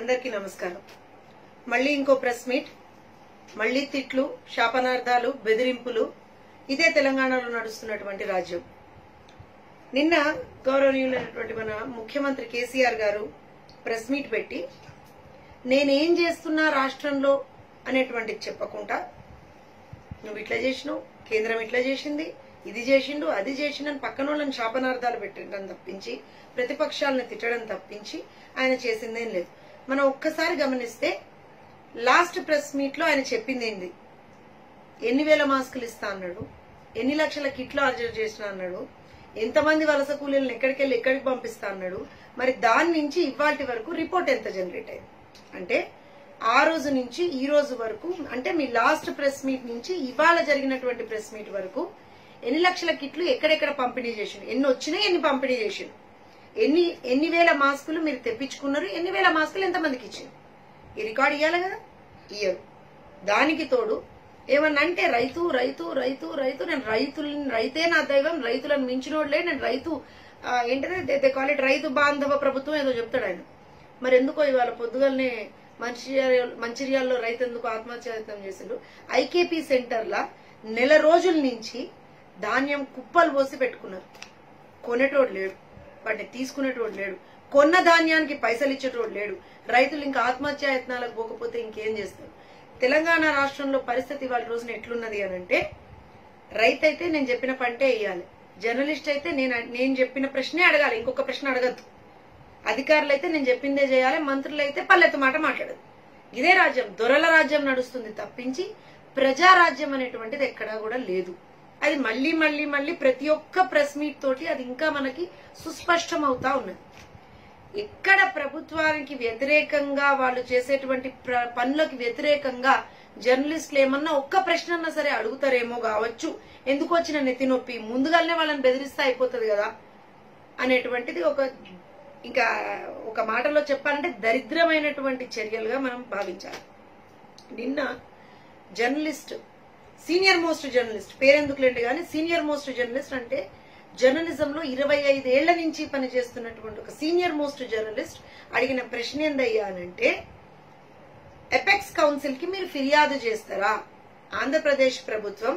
అందరికీ నమస్కారం మళ్ళీ ఇంకో ప్రెస్ మీట్ మళ్ళీ తిట్లు శాపనార్థాలు బెదిరింపులు ఇదే తెలంగాణలో నడుస్తున్నటువంటి రాజ్యం నిన్న గౌరవనీయులైనటువంటి మన ముఖ్యమంత్రి కేసీఆర్ గారు ప్రెస్ మీట్ పెట్టి నేనేం చేస్తున్నా రాష్ట్రంలో అనేటువంటిది చెప్పకుండా నువ్వు ఇట్లా చేసినావు కేంద్రం ఇట్లా చేసింది ఇది చేసిండు అది చేసిండని పక్కన వాళ్ళని శాపనార్థాలు పెట్టడం తప్పించి ప్రతిపక్షాలను తిట్టడం తప్పించి ఆయన చేసిందేం లేదు మనం ఒక్కసారి గమనిస్తే లాస్ట్ ప్రెస్ మీట్ లో ఆయన చెప్పింది ఏంది ఎన్ని వేల మాస్కులు ఇస్తా అన్నాడు ఎన్ని లక్షల కిట్లు ఆర్డర్ చేసిన అన్నాడు ఎంతమంది వలస కూలీలను ఎక్కడికి వెళ్ళి ఎక్కడికి పంపిస్తా అన్నాడు మరి దాని నుంచి ఇవాటి వరకు రిపోర్ట్ ఎంత జనరేట్ అయింది అంటే ఆ రోజు నుంచి ఈ రోజు వరకు అంటే మీ లాస్ట్ ప్రెస్ మీట్ నుంచి ఇవాళ జరిగినటువంటి ప్రెస్ మీట్ వరకు ఎన్ని లక్షల కిట్లు ఎక్కడెక్కడ పంపిణీ చేసిండు ఎన్ని వచ్చినాయి ఎన్ని పంపిణీ చేసిండు ఎన్ని ఎన్ని వేల మాస్కులు మీరు తెప్పించుకున్నారు ఎన్ని వేల మాస్కులు ఎంతమందికి ఇచ్చింది ఈ రికార్డు ఇవ్వాలి కదా ఇయ్యరు దానికి తోడు ఏమన్నా అంటే రైతు రైతు రైతు రైతు నేను రైతులని రైతే నా దైవం రైతులను మించినోడ్లే నేను రైతు ఆ, ఏంటంటే దే కాల్ ఇట్ రైతు బాంధవ ప్రభుత్వం ఏదో చెప్తాడు ఆయన మరి ఎందుకో ఇవాళ పొద్దుగల్నే మంచిర్యాల మంచిర్యాలలో రైతు ఎందుకు ఆత్మహత్యాయత్నం చేసిండు ఐకేపీ సెంటర్ల నెల రోజుల నుంచి ధాన్యం కుప్పలు పోసి పెట్టుకున్నారు కొనేటోడు లేడు వాటిని తీసుకునేటోడు లేడు కొన్న ధాన్యానికి పైసలు ఇచ్చేటోడు లేడు రైతులు ఇంకా ఆత్మహత్యాయత్నాలకు పోకపోతే ఇంకేం చేస్తారు తెలంగాణ రాష్ట్రంలో పరిస్థితి వాళ్ళ రోజున ఎట్లున్నది అని అంటే రైతు అయితే నేను చెప్పిన పంటే వేయాలి జర్నలిస్ట్ అయితే నేను నేను చెప్పిన ప్రశ్నే అడగాలి ఇంకొక ప్రశ్న అడగద్దు అధికారులు అయితే నేను చెప్పిందే చేయాలి మంత్రులు అయితే పల్లెత్తు మాట మాట్లాడదు ఇదే రాజ్యం దొరల రాజ్యం నడుస్తుంది తప్పించి ప్రజారాజ్యం అనేటువంటిది ఎక్కడా కూడా లేదు అది మళ్ళీ మళ్ళీ మళ్ళీ ప్రతి ఒక్క ప్రెస్ మీట్ తోటి అది ఇంకా మనకి సుస్పష్టం అవుతా ఉన్నది ఎక్కడ ప్రభుత్వానికి వ్యతిరేకంగా వాళ్ళు చేసేటువంటి ప్ర- పనులకు వ్యతిరేకంగా జర్నలిస్టులు ఏమన్నా ఒక్క ప్రశ్న అన్నా సరే అడుగుతారేమో కావచ్చు ఎందుకు వచ్చిన నెత్తి నొప్పి ముందుగానే వాళ్ళని బెదిరిస్తే అయిపోతుంది కదా అనేటువంటిది ఒక ఇంకా ఒక మాటలో చెప్పాలంటే దరిద్రమైనటువంటి చర్యలుగా మనం భావించాలి నిన్న జర్నలిస్ట్ సీనియర్ మోస్ట్ జర్నలిస్ట్ పేరెందుకులేండి కానీ సీనియర్ మోస్ట్ జర్నలిస్ట్ అంటే జర్నలిజంలో ఇరవై ఐదేళ్ల నుంచి పనిచేస్తున్నటువంటి ఒక సీనియర్ మోస్ట్ జర్నలిస్ట్ అడిగిన ప్రశ్న ఏందయ్యా అనంటే ఎపెక్స్ కౌన్సిల్ కి మీరు ఫిర్యాదు చేస్తారా ఆంధ్రప్రదేశ్ ప్రభుత్వం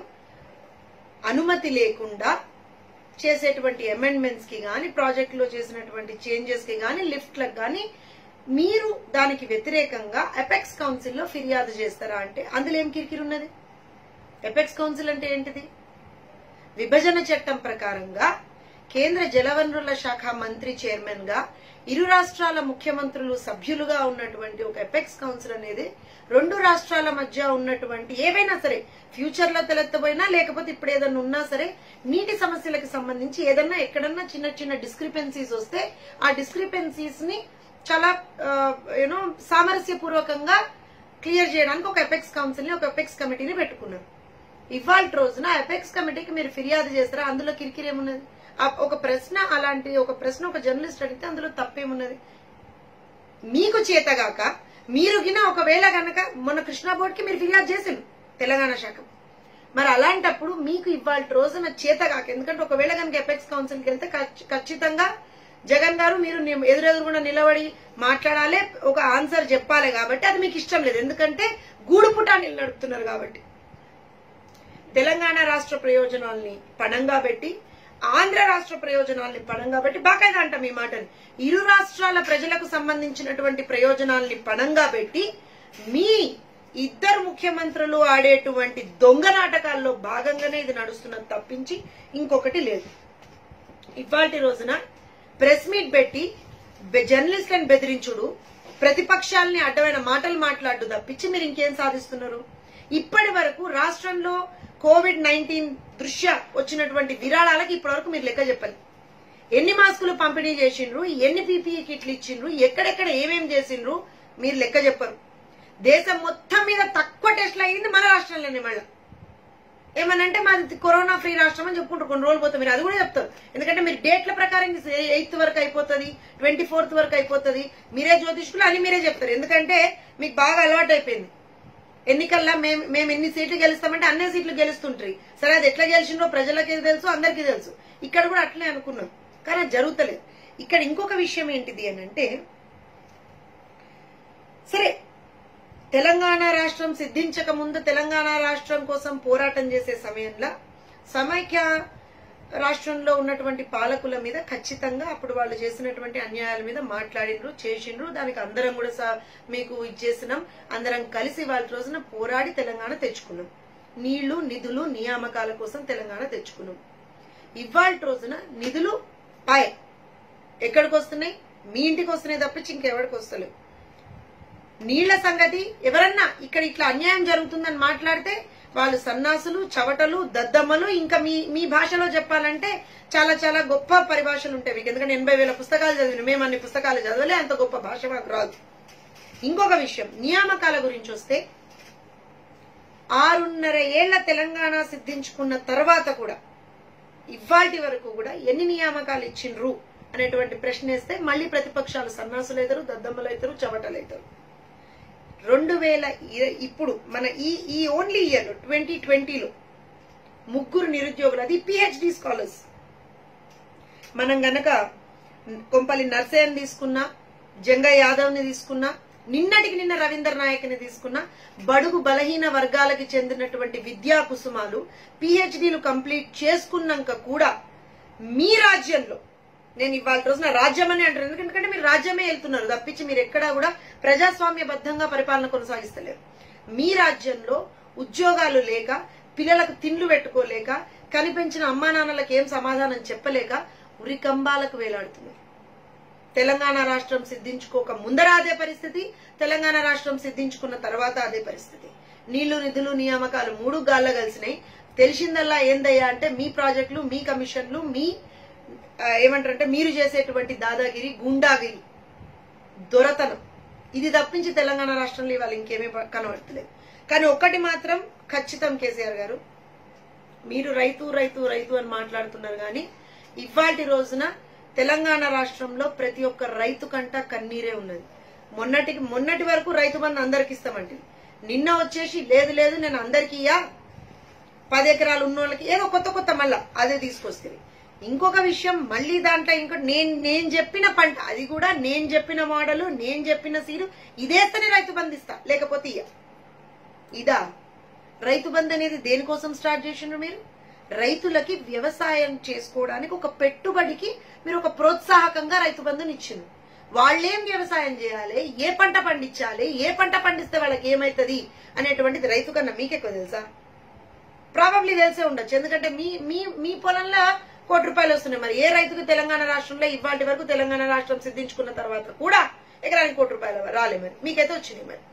అనుమతి లేకుండా చేసేటువంటి అమెండ్మెంట్స్ కి గాని ప్రాజెక్ట్ లో చేసినటువంటి చేంజెస్ కి గాని లిఫ్ట్లకు గాని మీరు దానికి వ్యతిరేకంగా ఎపెక్స్ కౌన్సిల్ లో ఫిర్యాదు చేస్తారా అంటే అందులో ఏం కిరికిరి ఉన్నది ఎపెక్స్ కౌన్సిల్ అంటే ఏంటిది విభజన చట్టం ప్రకారంగా కేంద్ర జలవనరుల శాఖ మంత్రి చైర్మన్ గా ఇరు రాష్ట్రాల ముఖ్యమంత్రులు సభ్యులుగా ఉన్నటువంటి ఒక ఎపెక్స్ కౌన్సిల్ అనేది రెండు రాష్ట్రాల మధ్య ఉన్నటువంటి ఏవైనా సరే ఫ్యూచర్ లో తలెత్తబోయినా లేకపోతే ఇప్పుడు ఏదన్నా ఉన్నా సరే నీటి సమస్యలకు సంబంధించి ఏదన్నా ఎక్కడన్నా చిన్న చిన్న డిస్క్రిపెన్సీస్ వస్తే ఆ డిస్క్రిపెన్సీస్ ని చాలా యూనో సామరస్యపూర్వకంగా క్లియర్ చేయడానికి ఒక ఎపెక్స్ కౌన్సిల్ ని ఒక ఎపెక్స్ కమిటీని పెట్టుకున్నారు ఇవాళ రోజున ఎపెక్స్ కమిటీకి మీరు ఫిర్యాదు చేస్తారా అందులో కిరికిరి ఏమున్నది ఆ ఒక ప్రశ్న అలాంటి ఒక ప్రశ్న ఒక జర్నలిస్ట్ అడిగితే అందులో తప్పేమున్నది మీకు చేతగాక మీరు గిన ఒకవేళ గనక మొన్న కృష్ణా బోర్డుకి మీరు ఫిర్యాదు చేసిండు తెలంగాణ శాఖ మరి అలాంటప్పుడు మీకు ఇవాళ రోజున చేతగాక ఎందుకంటే ఒకవేళ కనుక ఎపెక్స్ కౌన్సిల్కి వెళ్తే ఖచ్చి- ఖచ్చితంగా జగన్ గారు మీరు ని- ఎదురెదురుగుండా నిలబడి మాట్లాడాలి ఒక ఆన్సర్ చెప్పాలి కాబట్టి అది మీకు ఇష్టం లేదు ఎందుకంటే గూడు పుటాన్ని నడుపుతున్నారు కాబట్టి తెలంగాణ రాష్ట్ర ప్రయోజనాల్ని పణంగా పెట్టి ఆంధ్ర రాష్ట్ర ప్రయోజనాల్ని పణంగా పెట్టి బాకాయిదా అంటాం ఈ మాటని ఇరు రాష్ట్రాల ప్రజలకు సంబంధించినటువంటి ప్రయోజనాల్ని పణంగా పెట్టి మీ ఇద్దరు ముఖ్యమంత్రులు ఆడేటువంటి దొంగ నాటకాల్లో భాగంగానే ఇది నడుస్తున్నది తప్పించి ఇంకొకటి లేదు ఇవాటి రోజున ప్రెస్ మీట్ పెట్టి బె- జర్నలిస్టులను బెదిరించుడు ప్రతిపక్షాలని అడ్డమైన మాటలు మాట్లాడు తప్పించి మీరు ఇంకేం సాధిస్తున్నారు ఇప్పటి వరకు రాష్ట్రంలో కోవిడ్ నైన్టీన్ దృష్ట్యా వచ్చినటువంటి విరాళాలకు ఇప్పటి వరకు మీరు లెక్క చెప్పండి ఎన్ని మాస్కులు పంపిణీ చేసిండ్రు ఎన్ని పీపీఈ కిట్లు ఇచ్చిండ్రు ఎక్కడెక్కడ ఏమేం చేసిండ్రు మీరు లెక్క చెప్పరు దేశం మొత్తం మీద తక్కువ టెస్ట్లు అయ్యింది మన రాష్ట్రంలోనే మళ్ళీ ఏమనంటే మాది కరోనా ఫ్రీ రాష్ట్రం అని చెప్పుకుంటారు కొన్ని రోజులు పోతే మీరు అది కూడా చెప్తారు ఎందుకంటే మీరు డేట్ల ప్రకారం ఎయిత్ వరకు అయిపోతుంది ట్వంటీ ఫోర్త్ వరకు అయిపోతుంది మీరే జ్యోతిష్కులు అని మీరే చెప్తారు ఎందుకంటే మీకు బాగా అలవాటు అయిపోయింది ఎన్నికల్లో మేము మేము ఎన్ని సీట్లు గెలుస్తామంటే అన్ని సీట్లు గెలుస్తుంటాయి సరే అది ఎట్లా గెలిచిండ్రో ప్రజలకి తెలుసు అందరికీ తెలుసు ఇక్కడ కూడా అట్లే అనుకున్నాం కానీ అది జరుగుతలేదు ఇక్కడ ఇంకొక విషయం ఏంటిది అని అంటే సరే తెలంగాణ రాష్ట్రం సిద్ధించక ముందు తెలంగాణ రాష్ట్రం కోసం పోరాటం చేసే సమయంలో సమైక్య రాష్ట్రంలో ఉన్నటువంటి పాలకుల మీద ఖచ్చితంగా అప్పుడు వాళ్ళు చేసినటువంటి అన్యాయాల మీద మాట్లాడిండ్రు చేసిండ్రు దానికి అందరం కూడా సా- మీకు ఇచ్చేసినాం అందరం కలిసి వాళ్ళ రోజున పోరాడి తెలంగాణ తెచ్చుకున్నాం నీళ్లు నిధులు నియామకాల కోసం తెలంగాణ తెచ్చుకున్నాం ఇవాళ రోజున నిధులు పాయ్ ఎక్కడికి వస్తున్నాయి మీ ఇంటికి వస్తున్నాయి తప్పించి ఇంకెవరికి వస్తలేవు నీళ్ల సంగతి ఎవరన్నా ఇక్కడ ఇట్లా అన్యాయం జరుగుతుందని మాట్లాడితే వాళ్ళు సన్నాసులు చవటలు దద్దమ్మలు ఇంకా మీ మీ భాషలో చెప్పాలంటే చాలా చాలా గొప్ప పరిభాషలు ఉంటాయి మీకు ఎందుకంటే ఎనభై వేల పుస్తకాలు చదివిన మేము అన్ని పుస్తకాలు చదవలే అంత గొప్ప భాష మాకు రాదు ఇంకొక విషయం నియామకాల గురించి వస్తే ఆరున్నర ఏళ్ల తెలంగాణ సిద్ధించుకున్న తర్వాత కూడా ఇవాటి వరకు కూడా ఎన్ని నియామకాలు ఇచ్చిండ్రు అనేటువంటి ప్రశ్న వేస్తే మళ్ళీ ప్రతిపక్షాలు సన్నాసులు అవుతారు దద్దమ్మలు అవుతారు చవటలు అవుతారు రెండు వేల ఇర- ఇప్పుడు మన ఈ ఈ ఓన్లీ ఇయర్ ట్వంటీ ట్వంటీలో ముగ్గురు నిరుద్యోగులు అది పిహెచ్డి స్కాలర్స్ మనం గనక కొంపల్లి నర్సయ్యని తీసుకున్నా జంగ యాదవ్ ని తీసుకున్నా నిన్నటికి నిన్న రవీందర్ నాయక్ ని తీసుకున్నా బడుగు బలహీన వర్గాలకి చెందినటువంటి విద్యా కుసుమాలు పిహెచ్డీలు కంప్లీట్ చేసుకున్నాక కూడా మీ రాజ్యంలో నేను ఇవాళ రోజున రాజ్యం అని అంటారు ఎందుకంటే మీరు రాజ్యమే వెళ్తున్నారు తప్పించి మీరు ఎక్కడా కూడా ప్రజాస్వామ్యబద్ధంగా పరిపాలన కొనసాగిస్తలేరు మీ రాజ్యంలో ఉద్యోగాలు లేక పిల్లలకు తిండ్లు పెట్టుకోలేక కనిపించిన అమ్మా నాన్నలకు ఏం సమాధానం చెప్పలేక ఉరికంబాలకు వేలాడుతున్నారు తెలంగాణ రాష్ట్రం సిద్ధించుకోక ముందర అదే పరిస్థితి తెలంగాణ రాష్ట్రం సిద్ధించుకున్న తర్వాత అదే పరిస్థితి నీళ్లు నిధులు నియామకాలు మూడు గాల్లో కలిసినాయి తెలిసిందల్లా ఏందయ్యా అంటే మీ ప్రాజెక్టులు మీ కమిషన్లు మీ ఆ, ఏమంటారంటే మీరు చేసేటువంటి దాదాగిరి గుండాగిరి దొరతనం ఇది తప్పించి తెలంగాణ రాష్ట్రంలో ఇవాళ ఇంకేమీ ప- కనబడతలేదు కానీ ఒక్కటి మాత్రం ఖచ్చితం కేసీఆర్ గారు మీరు రైతు రైతు రైతు అని మాట్లాడుతున్నారు కానీ ఇవాటి రోజున తెలంగాణ రాష్ట్రంలో ప్రతి ఒక్క రైతు కంట కన్నీరే ఉన్నది మొన్నటికి మొన్నటి వరకు రైతు బంధు అందరికి ఇస్తామంటే నిన్న వచ్చేసి లేదు లేదు నేను అందరికి ఇయ్యా పది ఎకరాలు ఉన్న వాళ్ళకి ఏదో కొత్త కొత్త మళ్ళా అదే తీసుకొస్తుంది ఇంకొక విషయం మళ్ళీ దాంట్లో ఇంకో నేను నేను చెప్పిన పంట అది కూడా నేను చెప్పిన మోడలు నేను చెప్పిన సీరు ఇదేస్తేనే రైతు బంధిస్తా లేకపోతే ఇయ్య ఇదా రైతు బంధు అనేది దేనికోసం స్టార్ట్ చేసిండ్రు మీరు రైతులకి వ్యవసాయం చేసుకోవడానికి ఒక పెట్టుబడికి మీరు ఒక ప్రోత్సాహకంగా రైతు బంధుని ఇచ్చింది వాళ్ళేం వ్యవసాయం చేయాలి ఏ పంట పండించాలి ఏ పంట పండిస్తే వాళ్ళకి ఏమైతది అనేటువంటిది రైతు కన్నా మీకెక్కువ తెలుసా ప్రాబబ్లీ తెలిసే ఉండొచ్చు ఎందుకంటే మీ మీ మీ పొలంలో కోటి రూపాయలు వస్తున్నాయి మరి ఏ రైతుకు తెలంగాణ రాష్ట్రంలో ఇవాటి వరకు తెలంగాణ రాష్ట్రం సిద్ధించుకున్న తర్వాత కూడా ఎకరానికి కోటి రూపాయలు రాలే మరి మీకైతే వచ్చినాయి మరి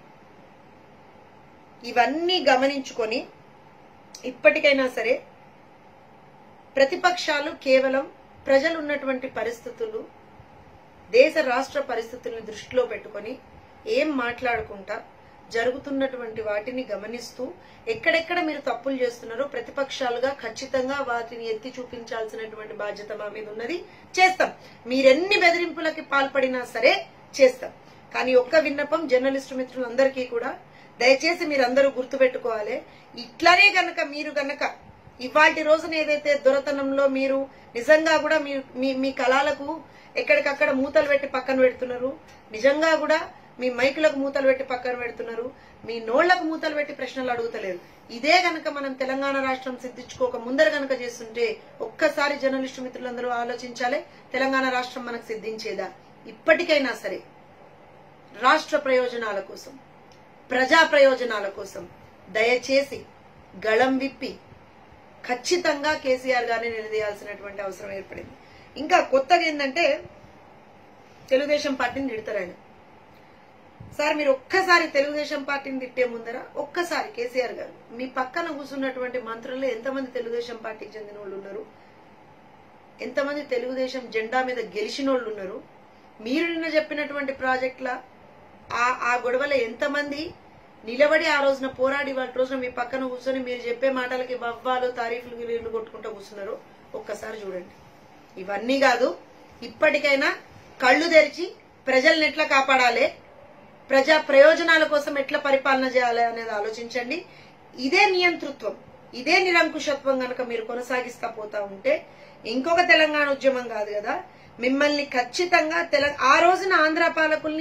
ఇవన్నీ గమనించుకొని ఇప్పటికైనా సరే ప్రతిపక్షాలు కేవలం ప్రజలు ఉన్నటువంటి పరిస్థితులు దేశ రాష్ట్ర పరిస్థితుల్ని దృష్టిలో పెట్టుకొని ఏం మాట్లాడుకుంటా జరుగుతున్నటువంటి వాటిని గమనిస్తూ ఎక్కడెక్కడ మీరు తప్పులు చేస్తున్నారో ప్రతిపక్షాలుగా ఖచ్చితంగా వాటిని ఎత్తి చూపించాల్సినటువంటి బాధ్యత మా మీద ఉన్నది చేస్తాం మీరెన్ని బెదిరింపులకి పాల్పడినా సరే చేస్తాం కానీ ఒక్క విన్నపం జర్నలిస్టు మిత్రులందరికీ కూడా దయచేసి మీరందరూ గుర్తుపెట్టుకోవాలి ఇట్లనే గనక మీరు గనక ఇవాటి రోజున ఏదైతే దొరతనంలో మీరు నిజంగా కూడా మీ మీ- మీ కళాలకు ఎక్కడికక్కడ మూతలు పెట్టి పక్కన పెడుతున్నారు నిజంగా కూడా మీ మైకులకు మూతలు పెట్టి పక్కన పెడుతున్నారు మీ నోళ్లకు మూతలు పెట్టి ప్రశ్నలు అడుగుతలేరు ఇదే గనక మనం తెలంగాణ రాష్ట్రం సిద్ధించుకోక ముందర గనక చేస్తుంటే ఒక్కసారి జర్నలిస్టు మిత్రులందరూ ఆలోచించాలి తెలంగాణ రాష్ట్రం మనకు సిద్ధించేదా ఇప్పటికైనా సరే రాష్ట్ర ప్రయోజనాల కోసం ప్రజా ప్రయోజనాల కోసం దయచేసి గళం విప్పి ఖచ్చితంగా కేసీఆర్ గారిని నిలదీయాల్సినటువంటి అవసరం ఏర్పడింది ఇంకా కొత్తగా ఏంటంటే తెలుగుదేశం పార్టీని తిడతారు ఆయన సార్ మీరు ఒక్కసారి తెలుగుదేశం పార్టీని తిట్టే ముందర ఒక్కసారి కేసీఆర్ గారు మీ పక్కన కూర్చున్నటువంటి మంత్రుల్లో ఎంతమంది తెలుగుదేశం పార్టీకి చెందిన వాళ్ళు ఉన్నారు ఎంతమంది తెలుగుదేశం జెండా మీద గెలిచిన వాళ్ళు ఉన్నారు మీరు నిన్న చెప్పినటువంటి ప్రాజెక్టుల ఆ ఆ గొడవలో ఎంతమంది నిలబడి ఆ రోజున పోరాడి వాళ్ళ రోజున మీ పక్కన కూర్చొని మీరు చెప్పే మాటలకి బవ్వాలు తారీఫ్లు నీళ్లు కొట్టుకుంటూ కూర్చున్నారు ఒక్కసారి చూడండి ఇవన్నీ కాదు ఇప్పటికైనా కళ్ళు తెరిచి ప్రజల్ని ఎట్లా కాపాడాలి ప్రజా ప్రయోజనాల కోసం ఎట్లా పరిపాలన చేయాలి అనేది ఆలోచించండి ఇదే నియంతృత్వం ఇదే నిరంకుశత్వం గనక మీరు కొనసాగిస్తా పోతా ఉంటే ఇంకొక తెలంగాణ ఉద్యమం కాదు కదా మిమ్మల్ని ఖచ్చితంగా తెల ఆ రోజున ఆంధ్ర పాలకుల్ని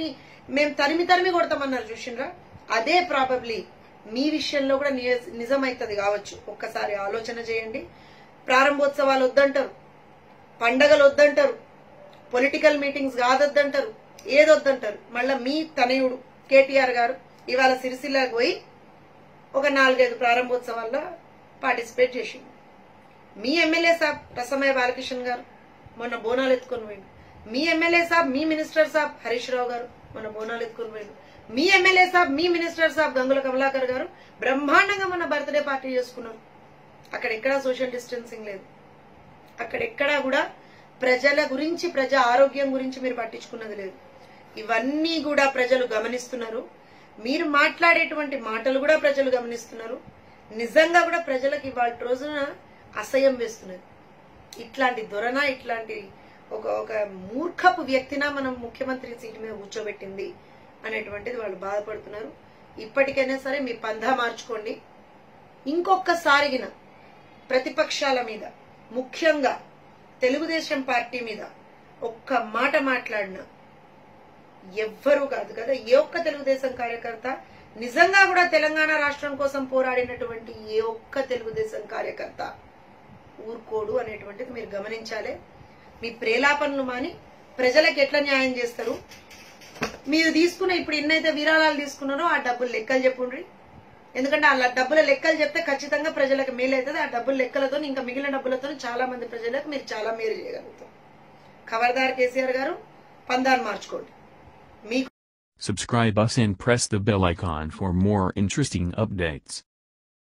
మేము తరిమి తరిమి కొడతామన్నారు చూసిండ్రా అదే ప్రాబబ్లీ మీ విషయంలో కూడా నిజ- నిజమైతది కావచ్చు ఒక్కసారి ఆలోచన చేయండి ప్రారంభోత్సవాలు వద్దంటారు పండగలు వద్దంటారు పొలిటికల్ మీటింగ్స్ కాదొద్దంటారు ఏదొద్దంటారు మళ్ళా మీ తనయుడు కేటీఆర్ గారు ఇవాళ సిరిసిల్లకు పోయి ఒక నాలుగైదు ప్రారంభోత్సవాల్లో పార్టిసిపేట్ చేసిండు మీ ఎమ్మెల్యే సాబ్ రసమయ్య బాలకృష్ణ గారు మొన్న బోనాలు ఎత్తుకొని పోయిండు మీ ఎమ్మెల్యే సాబ్ మీ మినిస్టర్ సాబ్ హరీష్ రావు గారు మొన్న బోనాలు ఎత్తుకొని పోయిండు మీ ఎమ్మెల్యే సాబ్ మీ మినిస్టర్ సాబ్ గంగుల కమలాకర్ గారు బ్రహ్మాండంగా మొన్న బర్త్డే పార్టీ చేసుకున్నారు అక్కడ ఎక్కడా సోషల్ డిస్టెన్సింగ్ లేదు అక్కడ ఎక్కడా కూడా ప్రజల గురించి ప్రజా ఆరోగ్యం గురించి మీరు పట్టించుకున్నది లేదు ఇవన్నీ కూడా ప్రజలు గమనిస్తున్నారు మీరు మాట్లాడేటువంటి మాటలు కూడా ప్రజలు గమనిస్తున్నారు నిజంగా కూడా ప్రజలకు ఇవాళ రోజున అసహ్యం వేస్తున్నది ఇట్లాంటి దొరన ఇట్లాంటి ఒక ఒక మూర్ఖపు వ్యక్తినా మనం ముఖ్యమంత్రి సీటు మీద కూర్చోబెట్టింది అనేటువంటిది వాళ్ళు బాధపడుతున్నారు ఇప్పటికైనా సరే మీ పంధా మార్చుకోండి ఇంకొకసారిగిన ప్రతిపక్షాల మీద ముఖ్యంగా తెలుగుదేశం పార్టీ మీద ఒక్క మాట మాట్లాడినా ఎవ్వరూ కాదు కదా ఏ ఒక్క తెలుగుదేశం కార్యకర్త నిజంగా కూడా తెలంగాణ రాష్ట్రం కోసం పోరాడినటువంటి ఏ ఒక్క తెలుగుదేశం కార్యకర్త ఊరుకోడు అనేటువంటిది మీరు గమనించాలి మీ ప్రేలాపనలు మాని ప్రజలకు ఎట్లా న్యాయం చేస్తారు మీరు తీసుకున్న ఇప్పుడు ఎన్నైతే విరాళాలు తీసుకున్నారో ఆ డబ్బులు లెక్కలు చెప్పుండ్రి ఎందుకంటే ఆ డబ్బుల లెక్కలు చెప్తే ఖచ్చితంగా ప్రజలకు మేలు అవుతుంది ఆ డబ్బుల లెక్కలతో ఇంకా మిగిలిన డబ్బులతో చాలా మంది ప్రజలకు మీరు చాలా మేలు చేయగలుగుతారు ఖబర్దార్ కేసీఆర్ గారు పందాన్ని మార్చుకోండి మీకు Subscribe us and press the bell icon for more interesting updates.